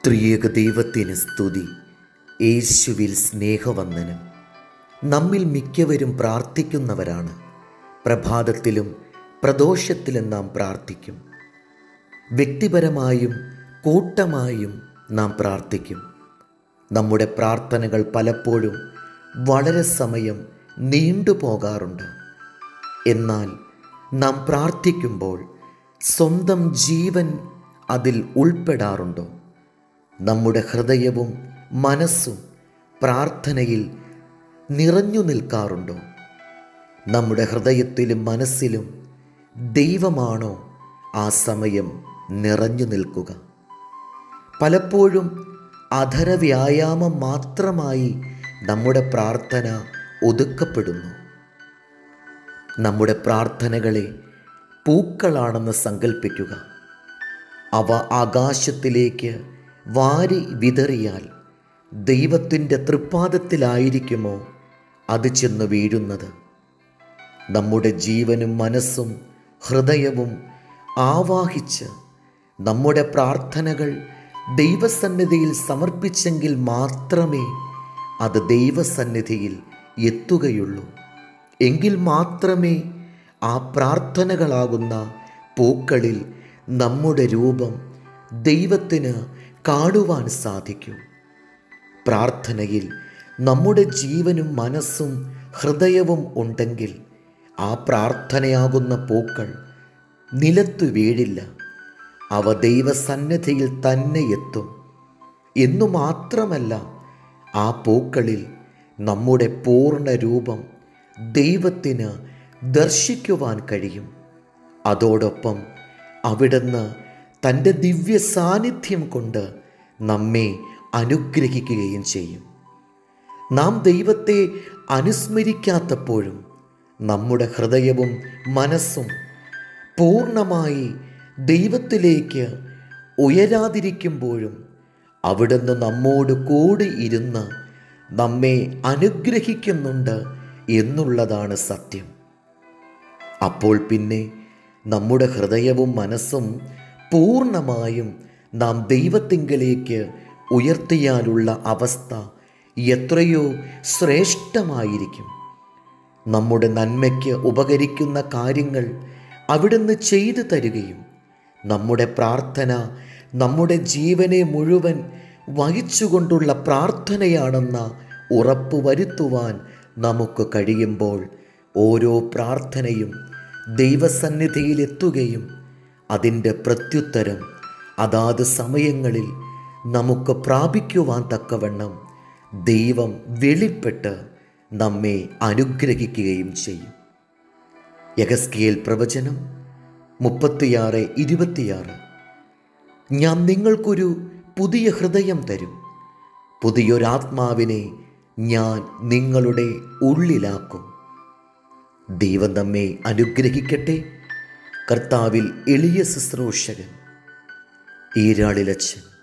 ത്രിയേക ദൈവത്തിന് സ്തുതി യേശുവിൽ സ്നേഹവന്ദനം നമ്മിൽ മിക്കവരും പ്രാർത്ഥിക്കുന്നവരാണ് പ്രഭാതത്തിലും പ്രദോഷത്തിലും നാം പ്രാർത്ഥിക്കും വ്യക്തിപരമായും കൂട്ടമായും നാം പ്രാർത്ഥിക്കും നമ്മുടെ പ്രാർത്ഥനകൾ പലപ്പോഴും വളരെ സമയം നീണ്ടുപോകാറുണ്ട് എന്നാൽ നാം പ്രാർത്ഥിക്കുമ്പോൾ സ്വന്തം ജീവൻ അതിൽ ഉൾപ്പെടാറുണ്ടോ നമ്മുടെ ഹൃദയവും മനസ്സും പ്രാർത്ഥനയിൽ നിറഞ്ഞു നിൽക്കാറുണ്ടോ നമ്മുടെ ഹൃദയത്തിലും മനസ്സിലും ദൈവമാണോ ആ സമയം നിറഞ്ഞു നിൽക്കുക പലപ്പോഴും അധര വ്യായാമം മാത്രമായി നമ്മുടെ പ്രാർത്ഥന ഒതുക്കപ്പെടുന്നു നമ്മുടെ പ്രാർത്ഥനകളെ പൂക്കളാണെന്ന് സങ്കല്പിക്കുക അവ ആകാശത്തിലേക്ക് വാരി വിതറിയാൽ ദൈവത്തിൻ്റെ തൃപ്പാദത്തിലായിരിക്കുമോ അത് ചെന്ന് വീഴുന്നത് നമ്മുടെ ജീവനും മനസ്സും ഹൃദയവും ആവാഹിച്ച് നമ്മുടെ പ്രാർത്ഥനകൾ ദൈവസന്നിധിയിൽ സമർപ്പിച്ചെങ്കിൽ മാത്രമേ അത് ദൈവസന്നിധിയിൽ എത്തുകയുള്ളൂ എങ്കിൽ മാത്രമേ ആ പ്രാർത്ഥനകളാകുന്ന പൂക്കളിൽ നമ്മുടെ രൂപം ദൈവത്തിന് കാണുവാൻ സാധിക്കൂ പ്രാർത്ഥനയിൽ നമ്മുടെ ജീവനും മനസ്സും ഹൃദയവും ഉണ്ടെങ്കിൽ ആ പ്രാർത്ഥനയാകുന്ന പൂക്കൾ നിലത്തു വീഴില്ല അവ ദൈവസന്നിധിയിൽ തന്നെ എത്തും എന്നു മാത്രമല്ല ആ പൂക്കളിൽ നമ്മുടെ പൂർണ്ണ രൂപം ദൈവത്തിന് ദർശിക്കുവാൻ കഴിയും അതോടൊപ്പം അവിടുന്ന് തൻ്റെ ദിവ്യ സാന്നിധ്യം കൊണ്ട് നമ്മെ അനുഗ്രഹിക്കുകയും ചെയ്യും നാം ദൈവത്തെ അനുസ്മരിക്കാത്തപ്പോഴും നമ്മുടെ ഹൃദയവും മനസ്സും പൂർണ്ണമായി ദൈവത്തിലേക്ക് ഉയരാതിരിക്കുമ്പോഴും അവിടുന്ന് നമ്മോട് കൂടി ഇരുന്ന് നമ്മെ അനുഗ്രഹിക്കുന്നുണ്ട് എന്നുള്ളതാണ് സത്യം അപ്പോൾ പിന്നെ നമ്മുടെ ഹൃദയവും മനസ്സും പൂർണ്ണമായും നാം ദൈവത്തിങ്കലേക്ക് ഉയർത്തിയാലുള്ള അവസ്ഥ എത്രയോ ശ്രേഷ്ഠമായിരിക്കും നമ്മുടെ നന്മയ്ക്ക് ഉപകരിക്കുന്ന കാര്യങ്ങൾ അവിടുന്ന് ചെയ്തു തരികയും നമ്മുടെ പ്രാർത്ഥന നമ്മുടെ ജീവനെ മുഴുവൻ വഹിച്ചുകൊണ്ടുള്ള പ്രാർത്ഥനയാണെന്ന ഉറപ്പ് വരുത്തുവാൻ നമുക്ക് കഴിയുമ്പോൾ ഓരോ പ്രാർത്ഥനയും ദൈവസന്നിധിയിലെത്തുകയും അതിൻ്റെ പ്രത്യുത്തരം അതാത് സമയങ്ങളിൽ നമുക്ക് പ്രാപിക്കുവാൻ തക്കവണ്ണം ദൈവം വെളിപ്പെട്ട് നമ്മെ അനുഗ്രഹിക്കുകയും ചെയ്യും യഗസ്കിയേൽ പ്രവചനം മുപ്പത്തിയാറ് ഇരുപത്തിയാറ് ഞാൻ നിങ്ങൾക്കൊരു പുതിയ ഹൃദയം തരും പുതിയൊരാത്മാവിനെ ഞാൻ നിങ്ങളുടെ ഉള്ളിലാക്കും ദൈവം നമ്മെ അനുഗ്രഹിക്കട്ടെ കർത്താവിൽ എളിയ ശുശ്രൂഷകൻ ഈരാളിലച്ചൻ